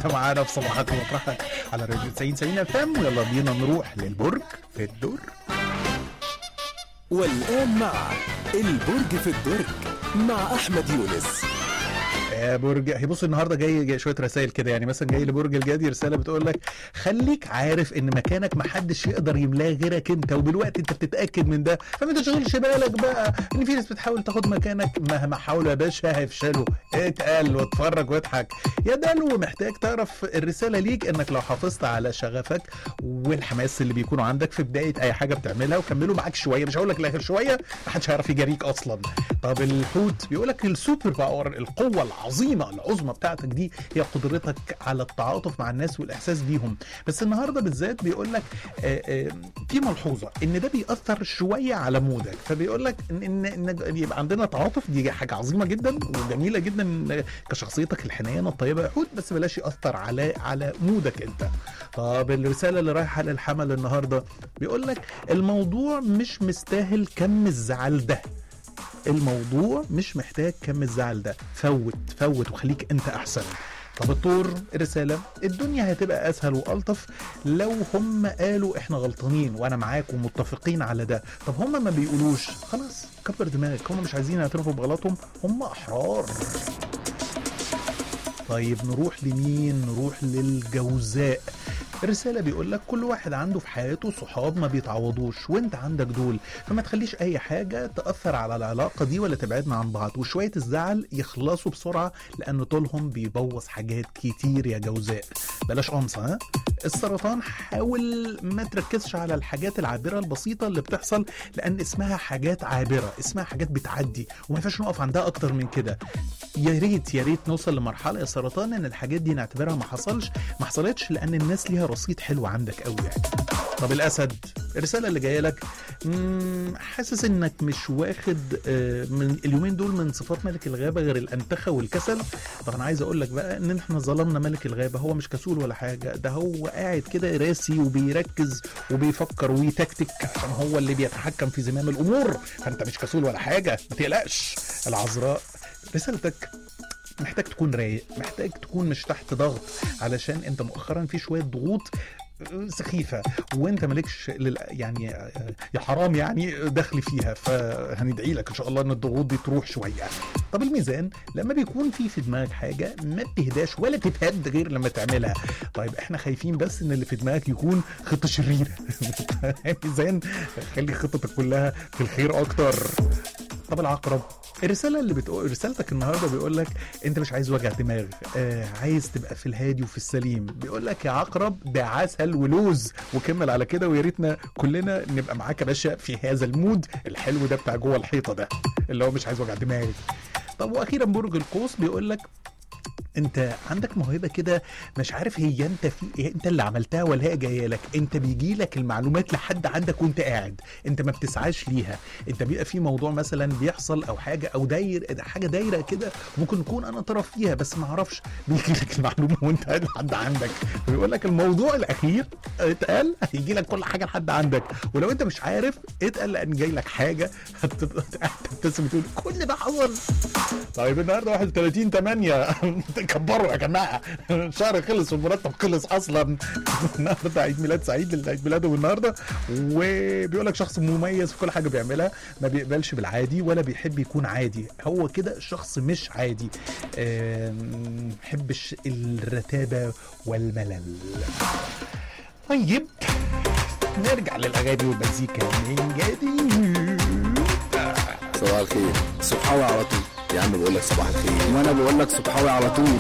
انت معانا في صباحك ومطرحك على راديو 90 90 اف ام ويلا بينا نروح للبرج في الدور والآن مع البرج في الدرج مع أحمد يونس يا برج هي بص النهارده جاي, جاي شويه رسائل كده يعني مثلا جاي لبرج الجدي رساله بتقول لك خليك عارف ان مكانك محدش يقدر يملاه غيرك انت وبالوقت انت بتتاكد من ده فما تشغلش بالك بقى ان في ناس بتحاول تاخد مكانك مهما حاولوا يا باشا هيفشلوا اتقل واتفرج واضحك يا دلو محتاج تعرف الرساله ليك انك لو حافظت على شغفك والحماس اللي بيكونوا عندك في بدايه اي حاجه بتعملها وكملوا معاك شويه مش هقول لك الاخر شويه محدش هيعرف يجاريك اصلا طب الحوت بيقول لك السوبر باور القوه العظيمه العظمى بتاعتك دي هي قدرتك على التعاطف مع الناس والاحساس بيهم بس النهارده بالذات بيقول لك آه، آه، في ملحوظه ان ده بيأثر شويه على مودك فبيقول لك ان ان إن يبقى عندنا تعاطف دي حاجه عظيمه جدا وجميله جدا كشخصيتك الحنينه الطيبه يا حوت بس بلاش يأثر على على مودك انت طب الرساله اللي رايحه للحمل النهارده بيقول لك الموضوع مش مستاهل كم الزعل ده الموضوع مش محتاج كم الزعل ده فوت فوت وخليك انت احسن طب الطور رسالة الدنيا هتبقى أسهل وألطف لو هم قالوا إحنا غلطانين وأنا معاك ومتفقين على ده طب هم ما بيقولوش خلاص كبر دماغك هم مش عايزين يعترفوا بغلطهم هم أحرار طيب نروح لمين نروح للجوزاء الرسالة بيقول لك كل واحد عنده في حياته صحاب ما بيتعوضوش وانت عندك دول فما تخليش اي حاجة تأثر على العلاقة دي ولا تبعدنا عن بعض وشوية الزعل يخلصوا بسرعة لان طولهم بيبوظ حاجات كتير يا جوزاء بلاش قمصة ها السرطان حاول ما تركزش على الحاجات العابرة البسيطة اللي بتحصل لان اسمها حاجات عابرة اسمها حاجات بتعدي وما ينفعش نقف عندها اكتر من كده يا ريت يا ريت نوصل لمرحلة يا سرطان ان الحاجات دي نعتبرها ما حصلش ما حصلتش لان الناس ليها رصيد حلو عندك قوي يعني طب الاسد الرساله اللي جايه لك مم، حاسس انك مش واخد آه، من اليومين دول من صفات ملك الغابه غير الانتخه والكسل طب انا عايز اقول لك بقى ان احنا ظلمنا ملك الغابه هو مش كسول ولا حاجه ده هو قاعد كده راسي وبيركز وبيفكر ويتكتك عشان هو اللي بيتحكم في زمام الامور فانت مش كسول ولا حاجه ما تقلقش العذراء رسالتك محتاج تكون رايق محتاج تكون مش تحت ضغط علشان انت مؤخرا في شويه ضغوط سخيفه وانت مالكش لل... يعني يا حرام يعني دخل فيها فهندعي لك ان شاء الله ان الضغوط دي تروح شويه طب الميزان لما بيكون في في دماغك حاجه ما بتهداش ولا تتهد غير لما تعملها طيب احنا خايفين بس ان اللي في دماغك يكون خطه شريره ميزان خلي خطتك كلها في الخير اكتر طب العقرب الرساله اللي بتقول رسالتك النهارده بيقول لك انت مش عايز وجع دماغ آه عايز تبقى في الهادي وفي السليم بيقول لك يا عقرب ده عسل ولوز وكمل على كده ويا ريتنا كلنا نبقى معاك يا باشا في هذا المود الحلو ده بتاع جوه الحيطه ده اللي هو مش عايز وجع دماغ طب واخيرا برج القوس بيقول لك انت عندك موهبه كده مش عارف هي انت في إيه انت اللي عملتها ولا هي جايه لك انت بيجي لك المعلومات لحد عندك وانت قاعد انت ما بتسعاش ليها انت بيبقى في موضوع مثلا بيحصل او حاجه او داير حاجه دايره كده ممكن يكون انا طرف فيها بس ما اعرفش بيجي لك المعلومه وانت قاعد لحد عندك بيقول لك الموضوع الاخير اتقال هيجي لك كل حاجه لحد عندك ولو انت مش عارف اتقل لان جاي لك حاجه هتبتسم تقول كل ده حصل طيب النهارده 31 8 كبروا يا جماعه الشهر خلص والمرتب خلص اصلا النهارده عيد ميلاد سعيد اللي عيد ميلاده النهارده وبيقول لك شخص مميز في كل حاجه بيعملها ما بيقبلش بالعادي ولا بيحب يكون عادي هو كده شخص مش عادي آم، ما بيحبش الرتابه والملل طيب نرجع للاغاني والمزيكا من جديد صباح الخير صبحاوي على طول يا عم بقول لك صباح الخير وانا بقول لك صبحاوي على طول